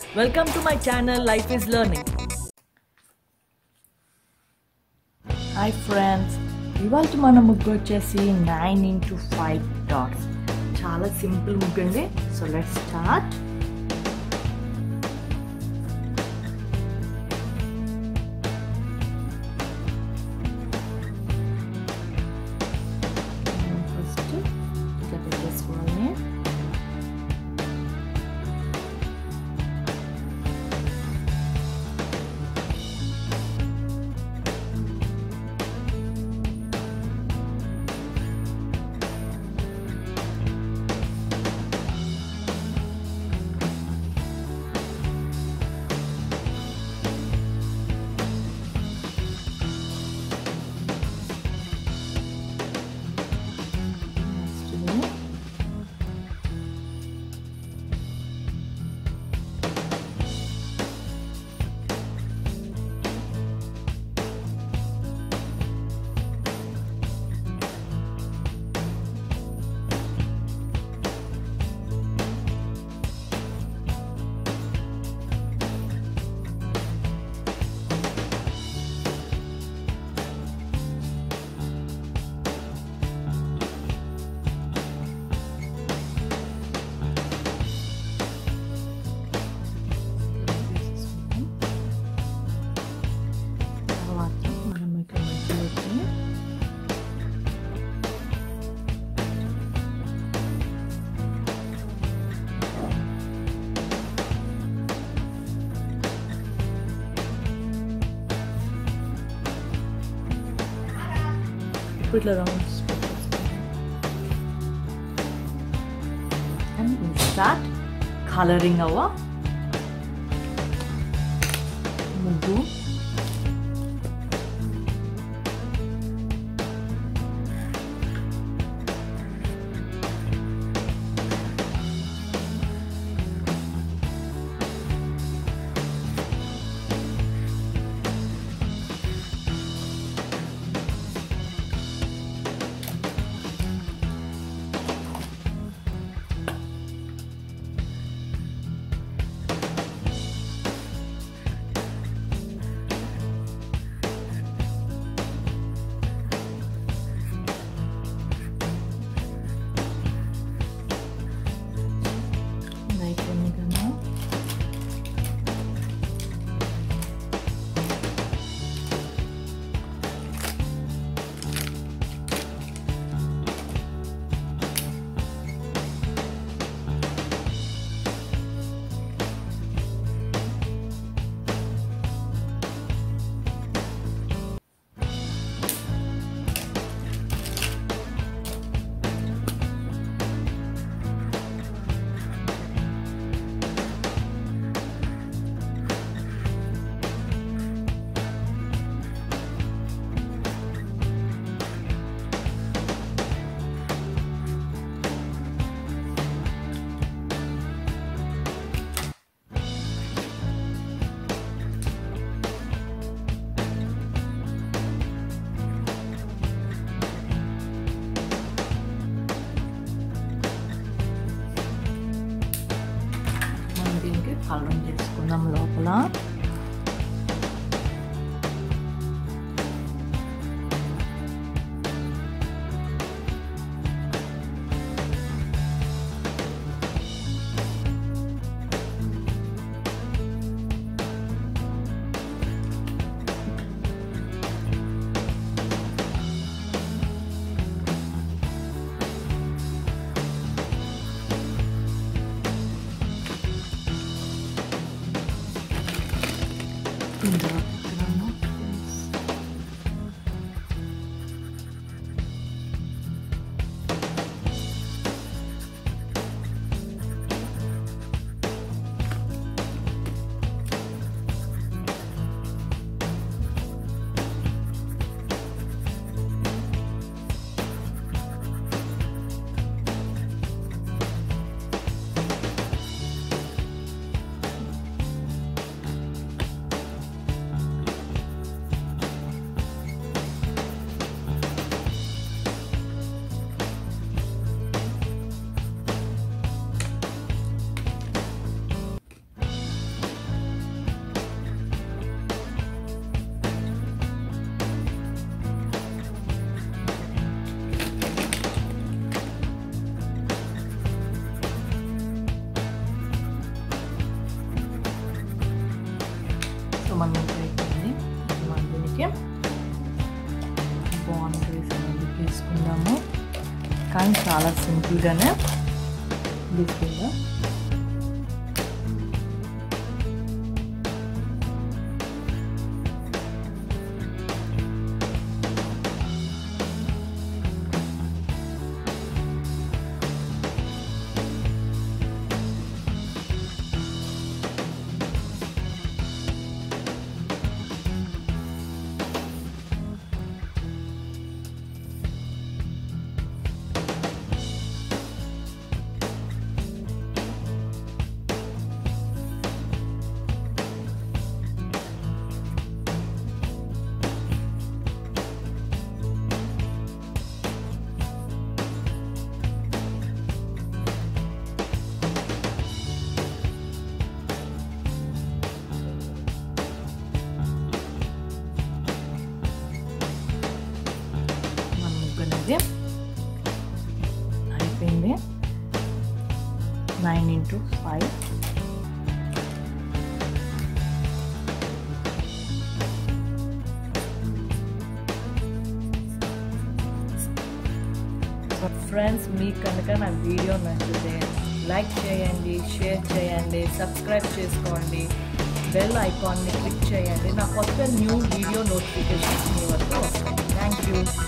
Welcome to my channel life is learning hi friends ఇవాళ మన ముగ్గు వచ్చేసి నైన్ ఇంటూ ఫైవ్ డాట్స్ చాలా సింపుల్ ముగ్గు అండి సో లెట్ స్టార్ట్ ఫస్ట్ ఇట్లా పెట్టేసుకోవాలి నెక్స్ట్ ఇది తర్వాత మనం ఇక్కడ మధ్యలోకి ఇప్పుడు ఇట్లా rounds and we start coloring our ముగ్గు అయిపోయింది కదా మనం దీనికి కలర్ చేసుకుందాం లోపల ఇందులో పెట్టుకున్నాము. చేసేసాను చాలా సింపుల్గానే డిఫరెంట్గా మన ముగ్గు అనేది అయిపోయింది నైన్ ఇంటూ ఫైవ్ ఫ్రెండ్స్ మీకు కనుక నా వీడియో నచ్చితే లైక్ చేయండి షేర్ చేయండి సబ్స్క్రైబ్ చేసుకోండి బెల్ ఐకాన్ని క్లిక్ చేయండి నా కొత్త న్యూ వీడియో నోటిఫికేషన్స్ మీ వరకు వస్తాయి థ్యాంక్ యూ